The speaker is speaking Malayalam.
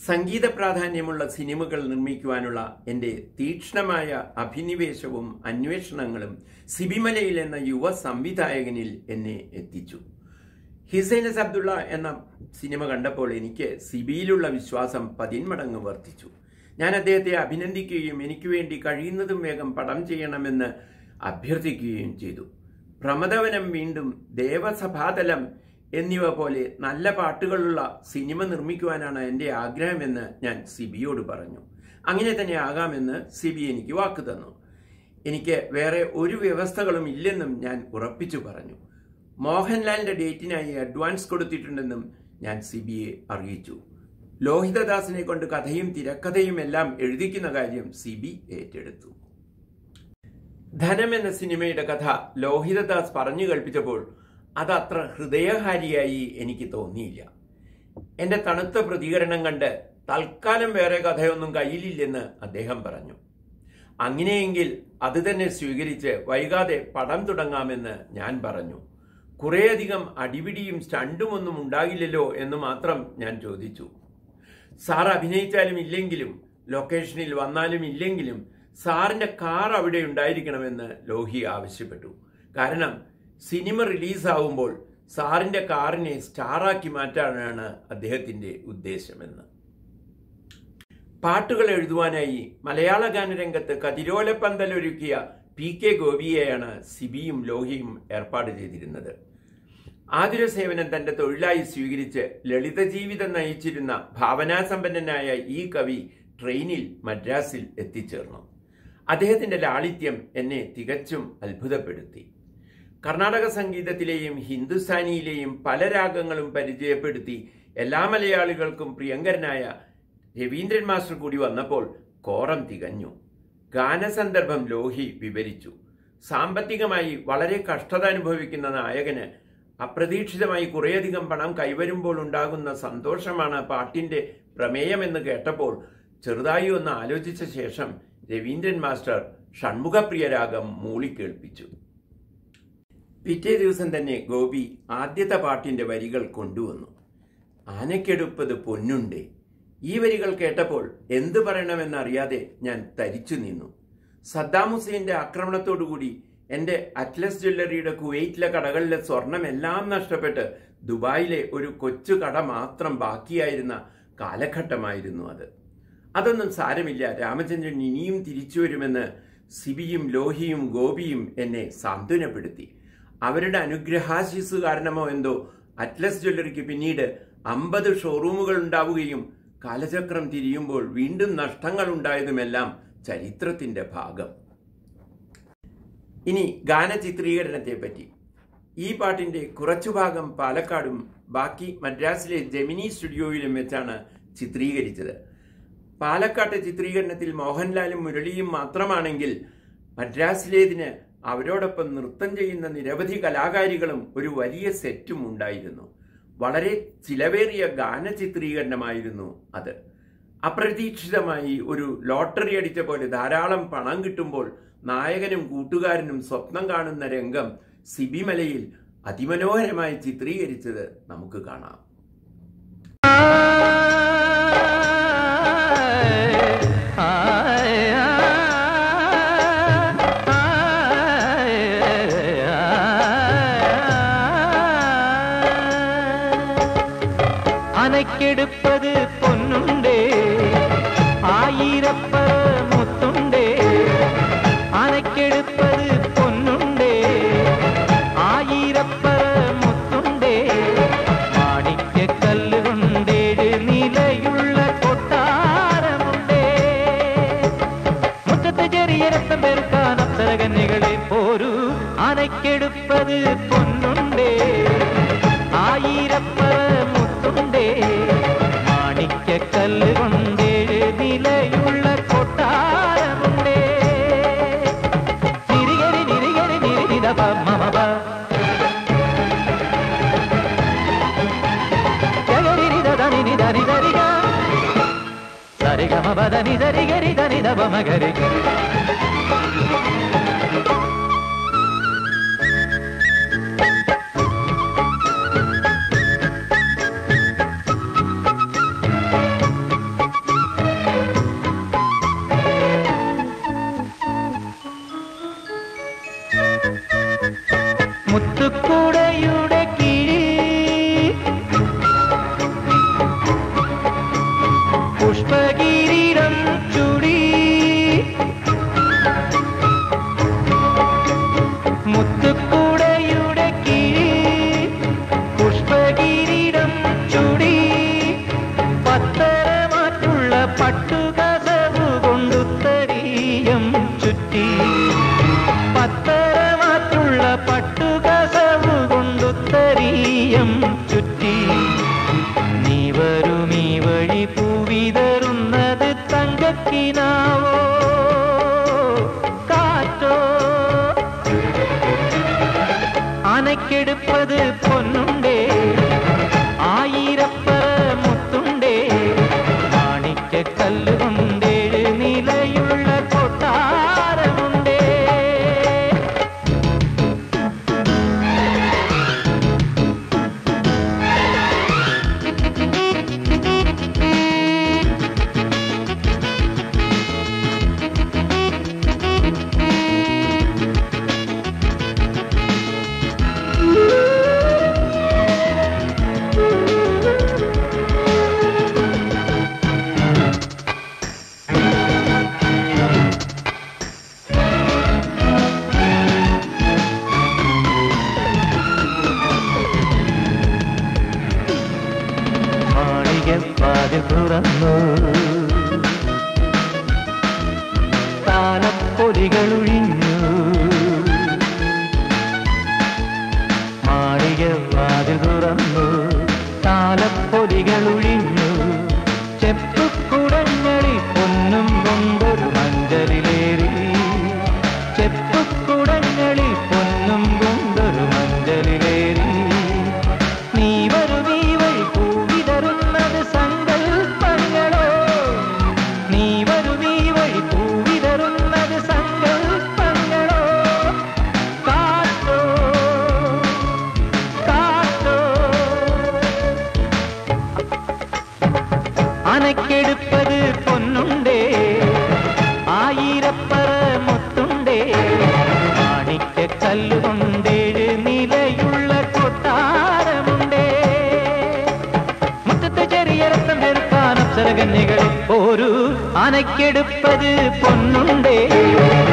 സംഗീത പ്രാധാന്യമുള്ള സിനിമകൾ നിർമ്മിക്കുവാനുള്ള എൻ്റെ തീക്ഷ്ണമായ അഭിനിവേശവും അന്വേഷണങ്ങളും സിബിമലയിൽ എന്ന യുവ സംവിധായകനിൽ എന്നെ എത്തിച്ചു ഹിസൈനസ് അബ്ദുള്ള എന്ന സിനിമ കണ്ടപ്പോൾ എനിക്ക് സിബിയിലുള്ള വിശ്വാസം പതിന്മടങ്ങ് വർദ്ധിച്ചു ഞാൻ അദ്ദേഹത്തെ അഭിനന്ദിക്കുകയും എനിക്ക് വേണ്ടി കഴിയുന്നതും വേഗം പടം ചെയ്യണമെന്ന് അഭ്യർത്ഥിക്കുകയും ചെയ്തു പ്രമദവനം വീണ്ടും ദേവസഭാതലം എന്നിവ പോലെ നല്ല പാട്ടുകളുള്ള സിനിമ നിർമ്മിക്കുവാനാണ് എൻ്റെ ആഗ്രഹമെന്ന് ഞാൻ സിബിയോട് പറഞ്ഞു അങ്ങനെ തന്നെ ആകാമെന്ന് സിബി എനിക്ക് വാക്ക് തന്നു എനിക്ക് വേറെ ഒരു വ്യവസ്ഥകളും ഇല്ലെന്നും ഞാൻ ഉറപ്പിച്ചു പറഞ്ഞു മോഹൻലാലിന്റെ ഡേറ്റിനായി അഡ്വാൻസ് കൊടുത്തിട്ടുണ്ടെന്നും ഞാൻ സിബിയെ അറിയിച്ചു ലോഹിതദാസിനെ കൊണ്ട് കഥയും തിരക്കഥയും എല്ലാം എഴുതിക്കുന്ന കാര്യം സിബി ഏറ്റെടുത്തു ധനം എന്ന സിനിമയുടെ കഥ ലോഹിതദാസ് പറഞ്ഞു കേൾപ്പിച്ചപ്പോൾ അതത്ര ഹൃദയഹാരിയായി എനിക്ക് തോന്നിയില്ല എന്റെ തണുത്ത പ്രതികരണം കണ്ട് തൽക്കാലം വേറെ കഥയൊന്നും കയ്യിലില്ലെന്ന് അദ്ദേഹം പറഞ്ഞു അങ്ങനെയെങ്കിൽ അത് തന്നെ സ്വീകരിച്ച് വൈകാതെ പടം തുടങ്ങാമെന്ന് ഞാൻ പറഞ്ഞു കുറേയധികം അടിപിടിയും സ്റ്റണ്ടും ഒന്നും ഉണ്ടാകില്ലല്ലോ എന്ന് മാത്രം ഞാൻ ചോദിച്ചു സാർ അഭിനയിച്ചാലും ഇല്ലെങ്കിലും ലൊക്കേഷനിൽ വന്നാലും ഇല്ലെങ്കിലും സാറിന്റെ കാർ അവിടെ ഉണ്ടായിരിക്കണമെന്ന് ലോഹി ആവശ്യപ്പെട്ടു കാരണം സിനിമ റിലീസാവുമ്പോൾ സാറിന്റെ കാറിനെ സ്റ്റാറാക്കി മാറ്റാനാണ് അദ്ദേഹത്തിന്റെ ഉദ്ദേശമെന്ന് പാട്ടുകൾ എഴുതുവാനായി മലയാള ഗാനരംഗത്ത് കതിരോലപ്പന്തലൊരുക്കിയ പി കെ ഗോപിയെയാണ് സിബിയും ലോഹിയും ഏർപ്പാട് ചെയ്തിരുന്നത് ആതുര സേവനം തന്റെ തൊഴിലായി സ്വീകരിച്ച് ലളിത ജീവിതം നയിച്ചിരുന്ന ഭാവനാസമ്പന്നനായ ഈ കവി ട്രെയിനിൽ മദ്രാസിൽ എത്തിച്ചേർന്നു അദ്ദേഹത്തിന്റെ ലാളിത്യം എന്നെ തികച്ചും അത്ഭുതപ്പെടുത്തി കർണാടക സംഗീതത്തിലെയും ഹിന്ദുസ്ഥാനിയിലെയും പല രാഗങ്ങളും പരിചയപ്പെടുത്തി എല്ലാ മലയാളികൾക്കും പ്രിയങ്കരനായ രവീന്ദ്രൻ മാസ്റ്റർ കൂടി വന്നപ്പോൾ കോറം തികഞ്ഞു ഗാനസന്ദർഭം ലോഹി വിവരിച്ചു സാമ്പത്തികമായി വളരെ കഷ്ടത അനുഭവിക്കുന്ന നായകന് അപ്രതീക്ഷിതമായി കുറേയധികം പണം കൈവരുമ്പോൾ ഉണ്ടാകുന്ന സന്തോഷമാണ് പാട്ടിന്റെ പ്രമേയമെന്ന് കേട്ടപ്പോൾ ചെറുതായി ഒന്ന് ആലോചിച്ച ശേഷം രവീന്ദ്രൻ മാസ്റ്റർ ഷൺമുഖപ്രിയ രാഗം മൂളിക്കേൾപ്പിച്ചു പിറ്റേ ദിവസം തന്നെ ഗോപി ആദ്യത്തെ പാട്ടിന്റെ വരികൾ കൊണ്ടുവന്നു ആനക്കെടുപ്പത് പൊന്നുണ്ടേ ഈ വരികൾ കേട്ടപ്പോൾ എന്തു പറയണമെന്നറിയാതെ ഞാൻ തരിച്ചു നിന്നു സദ്ദാം ഹുസൈന്റെ ആക്രമണത്തോടുകൂടി എന്റെ അറ്റ്ലസ് ജ്വല്ലറിയുടെ കുവൈറ്റിലെ കടകളിലെ സ്വർണം എല്ലാം നഷ്ടപ്പെട്ട് ദുബായിലെ ഒരു കൊച്ചു കട മാത്രം ബാക്കിയായിരുന്ന കാലഘട്ടമായിരുന്നു അത് അതൊന്നും സാരമില്ല രാമചന്ദ്രൻ ഇനിയും തിരിച്ചു വരുമെന്ന് സിബിയും ലോഹിയും ഗോപിയും എന്നെ സാന്ത്വനപ്പെടുത്തി അവരുടെ അനുഗ്രഹാശിസ് കാരണമോ എന്തോ അറ്റ്ലസ് ജ്വല്ലറിക്ക് പിന്നീട് അമ്പത് ഷോറൂമുകൾ ഉണ്ടാവുകയും കാലചക്രം തിരിയുമ്പോൾ വീണ്ടും നഷ്ടങ്ങൾ ഉണ്ടായതുമെല്ലാം ചരിത്രത്തിന്റെ ഭാഗം ഇനി ഗാന ചിത്രീകരണത്തെ പറ്റി ഈ പാട്ടിന്റെ കുറച്ചു ഭാഗം പാലക്കാടും ബാക്കി മദ്രാസിലെ ജെമിനി സ്റ്റുഡിയോയിലും വെച്ചാണ് ചിത്രീകരിച്ചത് പാലക്കാട്ടെ ചിത്രീകരണത്തിൽ മോഹൻലാലും മുരളിയും മാത്രമാണെങ്കിൽ മദ്രാസിലേതിന് അവരോടൊപ്പം നൃത്തം ചെയ്യുന്ന നിരവധി കലാകാരികളും ഒരു വലിയ സെറ്റും ഉണ്ടായിരുന്നു വളരെ ചിലവേറിയ ഗാന ചിത്രീകരണമായിരുന്നു അത് അപ്രതീക്ഷിതമായി ഒരു ലോട്ടറി അടിച്ച പോലെ ധാരാളം പണം കിട്ടുമ്പോൾ നായകനും കൂട്ടുകാരനും സ്വപ്നം കാണുന്ന രംഗം സിബിമലയിൽ അതിമനോഹരമായി ചിത്രീകരിച്ചത് നമുക്ക് കാണാം അനക്കെടുപ്പത് പൊന്നുണ്ടേ ആയിരപ്പറ മുത്തുണ്ടേ അനക്കെടുപ്പത് പൊന്നുണ്ടേ ആയിരപ്പറ മുത്തുണ്ടേ മാണിക്യ കല്ലുകൊണ്ടേഴ് നിലയുള്ള കൊട്ടാരമുണ്ടേ മുറ്റത്ത് ചെറിയ രക്തം പെരുക്കാൻ അപ്സരകന്യകളെ പോരൂ അനക്കെടുപ്പത് പൊന്നുണ്ടേ ആയിരപ്പറ മുത്തുണ്ടേ മാണിക്യ കല്ലുകൊണ്ടേഴ് നിലയുള്ള കൊട്ടാരമുണ്ടേ നിരികരി നിരികരി നിരിനിത മമപ ധനി ധനി ധരിക സരിഗ മപദനി ധരികരി ധനി ദപ മകരി പുഷ്പകിരീടം ചുടി മുത്തുക്കുടയുടെ കീഴിൽ പുഷ്പകിരീടം ചുടി പത്തരമാറ്റുള്ള പട്ടുകസവു കൊണ്ടുത്തരീയം ചുറ്റി പത്തരമാറ്റുള്ള പട്ടുകസവു കൊണ്ടുത്തരീയം ചുറ്റി നീ വരും ഈ വഴി പൂവിതറുന്നത് തങ്കക്കിനാവോ കാറ്റോ അനക്കെടുപ്പത് പൊന്നുണ്ടേ ആയിരപ്പറ മുത്തുണ്ടേ മാണിക്ക കല്ലുകൊണ്ടേഴ് നിലയുള്ള കൊട്ടാരമുണ്ടേ മാളികപ്പാതിൽ തുറന്നു താലപ്പൊലികളൊഴിഞ്ഞു മാളികവാതിൽ തുറന്നു താലപ്പൊലികളൊഴിഞ്ഞു ചെപ്പുക്കുടങ്ങളിൽ പൊന്നും കൊണ്ടൊരു മഞ്ചലിലേറി ചെപ്പുക്കുടങ്ങളിൽ പൊന്നും കൊണ്ടൊരു മഞ്ചലിലേറി നീ വരുമീ വഴി പൂവിതറുന്നത് സങ്കൽപ്പങ്ങളോ നീ വരുമീ വഴി പൂവിതറുന്നത് സങ്കൽപ്പങ്ങളോ കാറ്റോ കാറ്റോ അനക്കെടുപ്പത് പൊന്നുണ്ടേ ആയിരപ്പറ മുത്തുണ്ടേ മാണിക്ക കല്ലുകൊണ്ടേഴ് നിലയുള്ള കൊട്ടാരമുണ്ടേ മുറ്റത്ത് ചെറിയ രക്തം വെറുക്കാൻ അപ്സരകന്യകളിൽ ഒരു അനക്കെടുപ്പത് പൊന്നുണ്ടേ